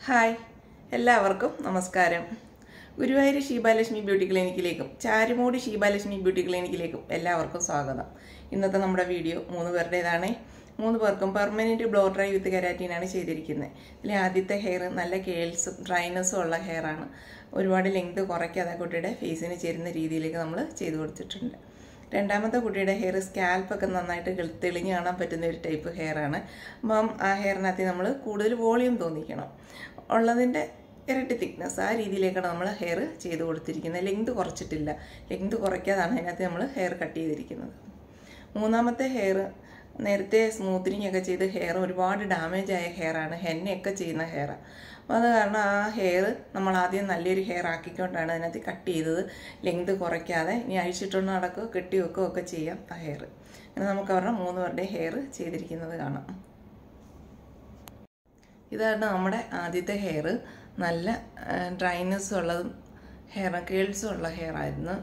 hi എല്ലാവർക്കും നമസ്കാരം Guruvayur Sheebalakshmi beauty ക്ലിനിക്കിലേക്കും ചാരുമൂടി ഷീബാലക്ഷ്മി ബ്യൂട്ടി ക്ലിനിക്കിലേക്കും എല്ലാവർക്കും സ്വാഗതം ഇന്നത്തെ നമ്മുടെ വീഡിയോ മൂന്ന് പേരുടേതാണ് മൂന്ന് പേർക്കും പെർമനൻറ്റ് ബ്ലോ ഡ്രൈ വിത്ത് കെരാറ്റീനാണ് ചെയ്തിരിക്കുന്നത് ഇതിലെ ആദ്യത്തെ ഹെയർ നല്ല കേൾസും ഡ്രൈനസ്സും ഉള്ള ഹെയറാണ് ഒരുപാട് ലെങ്ത് കുറയ്ക്കാതെ കുട്ടിയുടെ ഫേസിന് ചേരുന്ന രീതിയിലേക്ക് നമ്മൾ ചെയ്തു കൊടുത്തിട്ടുണ്ട് രണ്ടാമത്തെ കുട്ടിയുടെ ഹെയർ സ്കാൽപ്പൊക്കെ നന്നായിട്ട് ഗൾ- തെളിഞ്ഞ് കാണാൻ പറ്റുന്ന ഒരു ടൈപ്പ് ഹെയറാണ് അപ്പം ആ ഹെയറിനകത്ത് നമ്മൾ കൂടുതൽ വോളിയം തോന്നിക്കണം ഉള്ളതിൻ്റെ ഇരട്ടി തിക്നെസ് ആ രീതിയിലേക്കാണ് നമ്മൾ ഹെയർ ചെയ്ത് കൊടുത്തിരിക്കുന്നത് ലെങ്ത് കുറച്ചിട്ടില്ല ലെങ്ത് കുറയ്ക്കാതാണ് അതിനകത്ത് നമ്മൾ ഹെയർ കട്ട് ചെയ്തിരിക്കുന്നത് മൂന്നാമത്തെ ഹെയർ നേരത്തെ സ്മൂത്തനിങ് ഒക്കെ ചെയ്ത് ഹെയർ ഒരുപാട് ഡാമേജ് ആയ ഹെയറാണ് ഹെന്നയൊക്കെ ചെയ്യുന്ന ഹെയറാണ് അപ്പോൾ അത് കാരണം ആ ഹെയർ നമ്മൾ ആദ്യം നല്ലൊരു ഹെയർ ആക്കിക്കൊണ്ടാണ് അതിനകത്ത് കട്ട് ചെയ്തത് ലെങ്ത് കുറയ്ക്കാതെ ഇനി അഴിച്ചിട്ടൊന്ന് നടക്കുകയോ കെട്ടി വെക്കുകയോ ഒക്കെ ചെയ്യാം ആ ഹെയർ അങ്ങനെ നമുക്ക് അവരുടെ മൂന്ന് പേരുടെ ഹെയർ ചെയ്തിരിക്കുന്നത് കാണാം ഇതാണ് നമ്മുടെ ആദ്യത്തെ ഹെയർ നല്ല ഡ്രൈനെസ് ഉള്ളതും ഹെയർ കേൾസും ഉള്ള ഹെയർ ആയിരുന്നു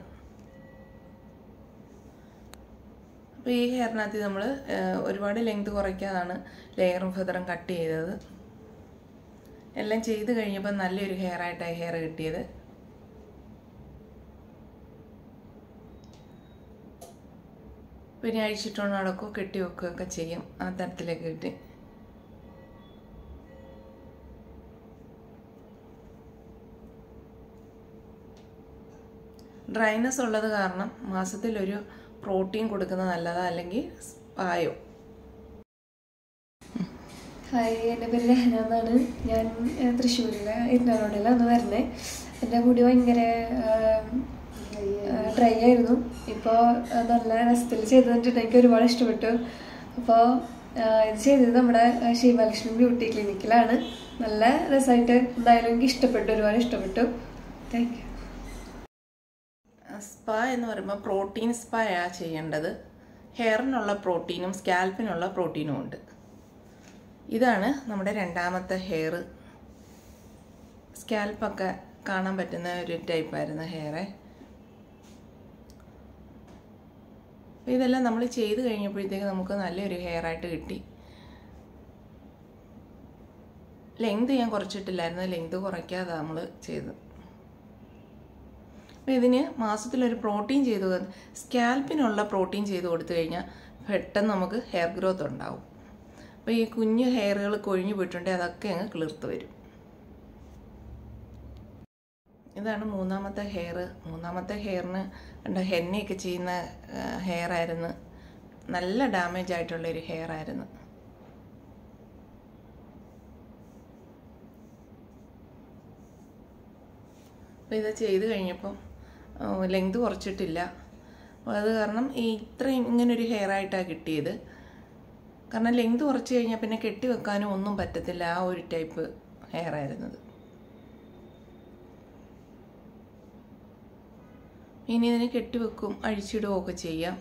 അപ്പോൾ ഈ ഹെയറിനകത്ത് നമ്മൾ ഒരുപാട് ലെങ്ത് കുറയ്ക്കാതാണ് ലെയറും ഫെതറും കട്ട് ചെയ്തത് എല്ലാം ചെയ്ത് കഴിഞ്ഞപ്പോൾ നല്ലൊരു ഹെയർ ആയിട്ടാണ് ഹെയർ കിട്ടിയത് പിന്നെ അഴിച്ചിട്ടോണ്ട് നടക്കുകയോ കെട്ടി വെക്കുകയൊക്കെ ചെയ്യും ആ തരത്തിലേക്ക് കിട്ടി ഡ്രൈനസ് ഉള്ളത് കാരണം മാസത്തിലൊരു പ്രോട്ടീൻ കൊടുക്കുന്നത് നല്ലതാ അല്ലെങ്കിൽ പായോ ഹായ് എൻ്റെ പേര് രഹന എന്നാണ് ഞാൻ ഏഹ്, തൃശ്ശൂരിലെ ഇരുന്നാറോഡിലാണ് വരണേ എൻ്റെ മുടി ഭയങ്കര ഡ്രൈ ആയിരുന്നു ഇപ്പോൾ നല്ല രസത്തിൽ ചെയ്ത് തന്നിട്ട് എനിക്ക് ഒരുപാട് ഇഷ്ടപ്പെട്ടു അപ്പോൾ ഇത് ചെയ്തത് നമ്മുടെ ഏഹ്, ശിവലക്ഷ്മി ബ്യൂട്ടി ക്ലിനിക്കിലാണ് നല്ല രസമായിട്ട് എന്തായാലും എനിക്ക് ഇഷ്ടപ്പെട്ടു ഒരുപാട് ഇഷ്ടപ്പെട്ടു താങ്ക് യു സ്പാ എന്ന് പറയുമ്പോൾ പ്രോട്ടീൻ സ്പായാ ചെയ്യേണ്ടത് ഹെയറിനുള്ള പ്രോട്ടീനും സ്കാൽപ്പിനുള്ള പ്രോട്ടീനും ഉണ്ട് ഇതാണ് നമ്മുടെ രണ്ടാമത്തെ ഹെയർ സ്കാൽപ്പൊക്കെ കാണാൻ പറ്റുന്ന ഒരു ടൈപ്പായിരുന്നു ഹെയറെ അപ്പോൾ ഇതെല്ലാം നമ്മൾ ചെയ്ത് കഴിഞ്ഞപ്പോഴത്തേക്ക് നമുക്ക് നല്ലൊരു ഹെയർ ആയിട്ട് കിട്ടി ലെങ്ത് ഞാൻ കുറച്ചിട്ടില്ലായിരുന്നു ലെങ്ത് കുറയ്ക്കാതെ നമ്മൾ ചെയ്തത് അപ്പോൾ ഇതിന് മാസത്തിലൊരു പ്രോട്ടീൻ ചെയ്ത് സ്കാൽപ്പിനുള്ള പ്രോട്ടീൻ ചെയ്ത് കൊടുത്തു കഴിഞ്ഞാൽ പെട്ടെന്ന് നമുക്ക് ഹെയർ ഗ്രോത്ത് ഉണ്ടാവും അപ്പോൾ ഈ കുഞ്ഞു ഹെയറുകൾ കൊഴിഞ്ഞു പോയിട്ടുണ്ടെങ്കിൽ അതൊക്കെ അങ്ങ് കിളിർത്ത് വരും ഇതാണ് മൂന്നാമത്തെ ഹെയർ മൂന്നാമത്തെ ഹെയറിന് കണ്ട ഹെന്നയൊക്കെ ചെയ്യുന്ന ഹെയർ ആയിരുന്നു നല്ല ഡാമേജ് ആയിട്ടുള്ള ഒരു ഹെയർ ആയിരുന്നു അപ്പോൾ ഇത് ചെയ്ത് കഴിഞ്ഞപ്പം ലെങ്ത് കുറച്ചിട്ടില്ല അപ്പോൾ അത് കാരണം ഈ ഇത്രയും ഇങ്ങനൊരു ഹെയർ ആയിട്ടാണ് കിട്ടിയത് കാരണം ലെങ്ത് കുറച്ച് കഴിഞ്ഞാൽ പിന്നെ കെട്ടി വെക്കാനും ഒന്നും പറ്റത്തില്ല ആ ഒരു ടൈപ്പ് ഹെയർ ആയിരുന്നത് ഇനി ഇതിനെ കെട്ടിവെക്കും അഴിച്ചിടുകയോ ഒക്കെ ചെയ്യാം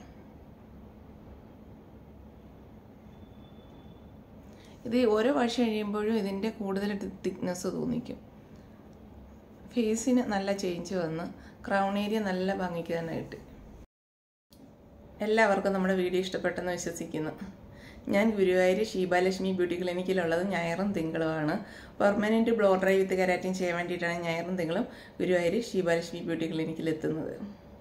ഇത് ഓരോ വാഷ് കഴിയുമ്പോഴും ഇതിൻ്റെ കൂടുതൽ തിക്നെസ് തോന്നിക്കും ഫേസിന് നല്ല ചേഞ്ച് വന്ന് ക്രൗൺ ഏരിയ നല്ല ഭംഗിക്ക് തന്നെ കിട്ടി എല്ലാവർക്കും നമ്മുടെ വീഡിയോ ഇഷ്ടപ്പെട്ടെന്ന് വിശ്വസിക്കുന്നു ഞാൻ ഗുരുവായൂർ ഷീബാലക്ഷ്മി ബ്യൂട്ടി ക്ലിനിക്കിലുള്ളത് ഞായറും തിങ്കളുമാണ് permanent blow dry with keratin ചെയ്യാൻ വേണ്ടിയിട്ടാണ് ഞായറും തിങ്കളും ഗുരുവായൂർ ഷീബാലക്ഷ്മി ബ്യൂട്ടി ക്ലിനിക്കിൽ എത്തുന്നത്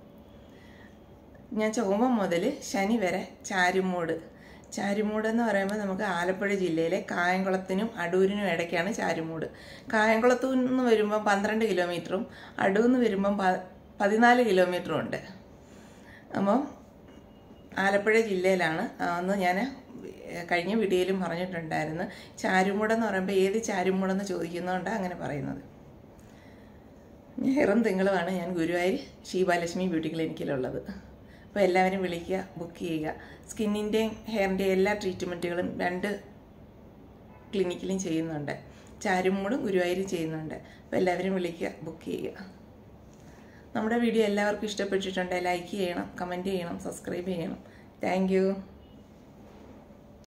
ഞാൻ ചൊവ്വ മുതൽ ശനി വരെ ചാരുമൂട് ചാരുമൂട് എന്ന് പറയുമ്പോൾ നമുക്ക് ആലപ്പുഴ ജില്ലയിലെ കായംകുളത്തിനും അടൂരിനും ഇടയ്ക്കാണ് ചാരുമൂട് കായംകുളത്തു നിന്ന് വരുമ്പോൾ പന്ത്രണ്ട് കിലോമീറ്ററും അടൂർ നിന്ന് വരുമ്പം പ പതിനാല് കിലോമീറ്ററും ഉണ്ട് അപ്പം ആലപ്പുഴ ജില്ലയിലാണ് അന്ന് ഞാൻ കഴിഞ്ഞ വീഡിയോയിലും പറഞ്ഞിട്ടുണ്ടായിരുന്നു ചാരുമൂടെന്ന് പറയുമ്പോൾ ഏത് ചാരുമൂടെന്ന് ചോദിക്കുന്നതുകൊണ്ടാണ് അങ്ങനെ പറയുന്നത് ഞായറും തിങ്കളുമാണ് ഞാൻ ഗുരുവായൂർ ശീബാലക്ഷ്മി ബ്യൂട്ടി ക്ലിനിക്കിലുള്ളത് അപ്പോൾ എല്ലാവരും വിളിക്കുക ബുക്ക് ചെയ്യുക സ്കിന്നിൻ്റെയും ഹെയറിൻ്റെയും എല്ലാ ട്രീറ്റ്മെൻറ്റുകളും രണ്ട് ക്ലിനിക്കിലും ചെയ്യുന്നുണ്ട് ചാരുമൂടും ഗുരുവായൂരും ചെയ്യുന്നുണ്ട് അപ്പോൾ എല്ലാവരും വിളിക്കുക ബുക്ക് ചെയ്യുക നമ്മുടെ വീഡിയോ എല്ലാവർക്കും ഇഷ്ടപ്പെട്ടിട്ടുണ്ടെങ്കിൽ ലൈക്ക് ചെയ്യണം കമൻറ്റ് ചെയ്യണം സബ്സ്ക്രൈബ് ചെയ്യണം താങ്ക്